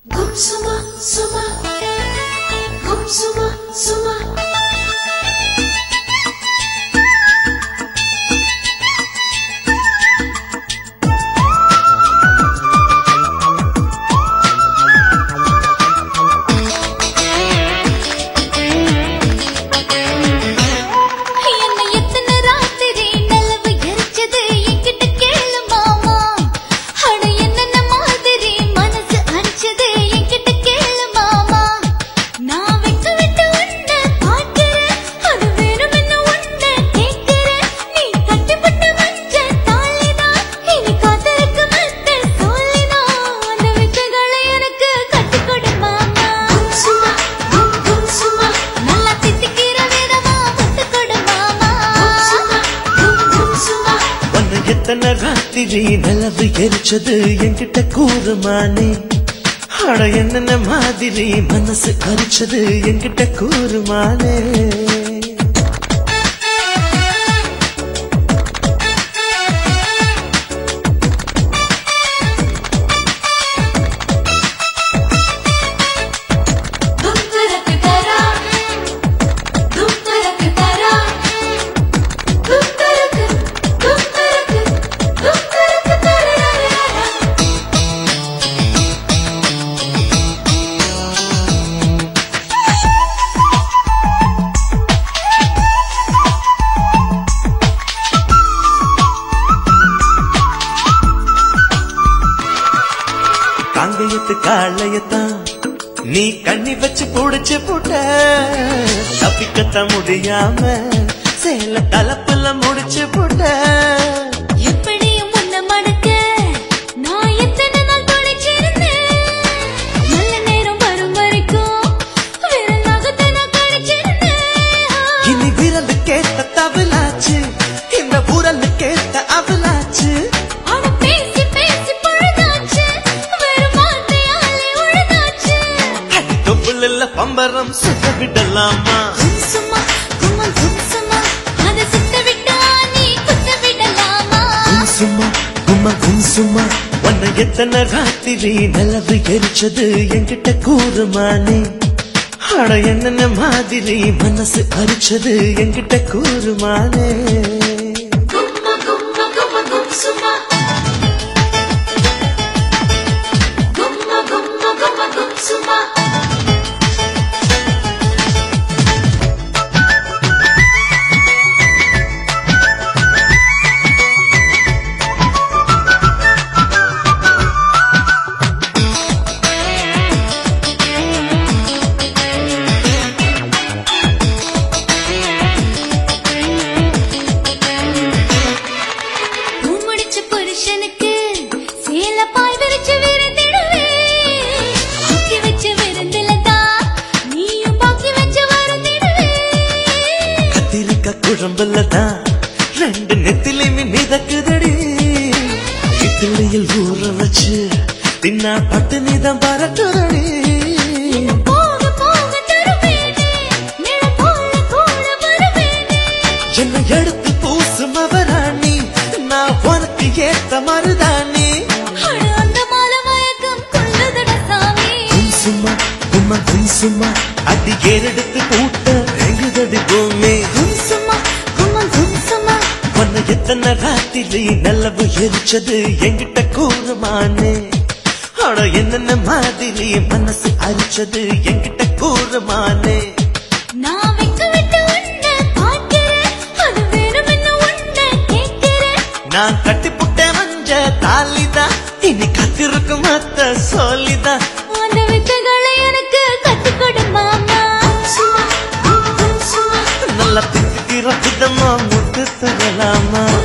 Gum suma suma Gum suma suma என்னை எத்தனை ராத்திரி நிலவு எரிச்சது என்கிட்ட கேளு மாமா அட என்னென்ன மாதிரி மனசு அரிச்சது என்கிட்ட கேளு மாமா நான் வெக்க விட்டு உன்னை பார்க்கிறேன் அது வேணுமென்னு உன்னை கேட்கிறேன் நீ கட்டிப்பட்ட மஞ்ச தாளிதான் இனி காத்திருக்க மத்த சொல்லிதான் அந்த வித்தைகளை எனக்கு கற்றுக்கொடு மாமா Gum suma Gum gum suma நல்லா தித்திக்கிற விதமா முத்துக்கொடு மாமா Gum suma Gum gum suma ஒன்னு எத்தனை ராத்திரி நிலவு எரிச்சது என்கிட்ட கூறுமானே அட என்னென்ன மாதிரி மனசு அரிச்சது என்கிட்ட கூறுமானே Dum tarak tara Dum tarak tara Dum tarak Dum tarak Dum tarak tara காங்கயத்து காளையத்தான் நீ கண்ணி வச்சு புடிச்சு புட்ட தப்பிக்கத்தான் முடியாம சேல கலப்புல முடிச்சு புட்ட எப்படியும் உன்னை மடக்க நான் எத்தனை நாள் தொலைச்சிருந்தேன் நல்ல நேரம் வரும் வரைக்கும் வேற நகத்தை நான் கழிச்சிருந்தேன் இனி விரல் கேட்ட தவிலாச்சு இந்த ஊரல் கேட்ட அவலாச்சு அட பேசி பேசி பழுதாச்சு வெறும் வார்த்தையாலே உழுதாச்சு அடி தொப்புல பம்பரம் சுத்த விடலாமா சும்மா கும்மா கும்சுமா அதை சுத்த விட்டா நீ குத்த விடலாமா சும்மா கும்மா சும்மா உன்னை எத்தனை ராத்திரி நிலவு எரிச்சது என்கிட்ட கூறுமானே அட என்னென்ன மாதிரி மனசு அரிச்சது என்கிட்ட கூறுமானே Gumma gumma gumma gum suma Gumma gumma gumma gum suma பூ முடிச்ச புருஷனுக்கு சேல பால் விரிச்சு விருந்திடுவேன் ஆக்கி வச்ச விருந்துல தான் நீயும் பாக்கி வச்சு வருந்திடுவேன் கத்திரிக்க குழம்புல தான் ரெண்டு நெத்திலையுமே மிதக்குதடி இட்லியில் ஊற வச்சு தின்னா பட்டு நீதான் பரட்டுதடி போக போக தருவேனே நிழல் போல கூட வருவேனே என்னை எடுத்து பூசும் அவராணி நான் உனக்கு ஏத்த மருதாணி அட அந்த மால மயக்கம் கொள்ளுதட சாமி சும்மா கும்மா சும்மா அடி ஏறெடுத்து கூட்ட எங்குதடி பூமி கும்சுமா கும்மா கும்சுமா உன்னை எத்தனை ராத்திரி நல்லவு எரிச்சது என்கிட்ட கூறுமானே அட என்னென்ன மாதிரி மனசு அரிச்சது என்கிட்ட கூறுமானே நான் வெக்க விட்டு உன்னை பார்க்கிறேன் அது வேணுமென்னு உன்னை கேட்கிறேன் நான் கட்டி புட்ட மஞ்ச தாலிதான் இனி காத்திருக்கும் அத்த சொல்லிதான் அந்த வித்தைகளை எனக்கு கத்துக்கொடு மாமா Suma Gum gum suma நல்லா திட்டுக்கிற விதமா முட்டு தரலாமா